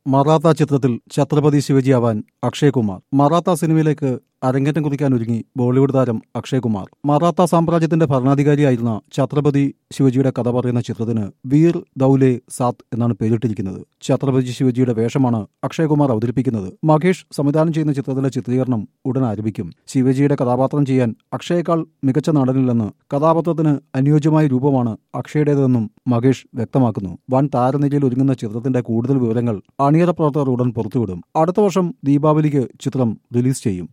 മറാത്ത ചിത്രത്തിൽ ഛത്രപതി ശിവജി ആവാൻ അക്ഷയ് കുമാർ മറാത്ത സിനിമയിലേക്ക് അരങ്ങേറ്റം കുറിക്കാൻ ഒരുങ്ങി ബോളിവുഡ് താരം അക്ഷയ് കുമാർ മറാത്ത സാമ്രാജ്യത്തിന്റെ ഭരണാധികാരിയായിരുന്ന ഛത്രപതി ശിവജിയുടെ കഥ പറയുന്ന ചിത്രത്തിന് വീർ ദൌലെ സാത്ത് എന്നാണ് പേരിട്ടിരിക്കുന്നത് ഛത്രപതി ശിവജിയുടെ വേഷമാണ് അക്ഷയ് കുമാർ അവതരിപ്പിക്കുന്നത് മഹേഷ് സംവിധാനം ചെയ്യുന്ന ചിത്രത്തിലെ ചിത്രീകരണം ഉടൻ ആരംഭിക്കും ശിവജിയുടെ കഥാപാത്രം ചെയ്യാൻ അക്ഷയേക്കാൾ മികച്ച നടനില്ലെന്ന് കഥാപാത്രത്തിന് അനുയോജ്യമായ രൂപമാണ് അക്ഷയുടേതെന്നും മഹേഷ് വ്യക്തമാക്കുന്നു വൻ താരനിരയിൽ ഒരുങ്ങുന്ന ചിത്രത്തിന്റെ കൂടുതൽ വിവരങ്ങൾ അണിയറ പ്രവർത്തകർ ഉടൻ പുറത്തുവിടും അടുത്ത വർഷം ദീപാവലിക്ക് ചിത്രം റിലീസ് ചെയ്യും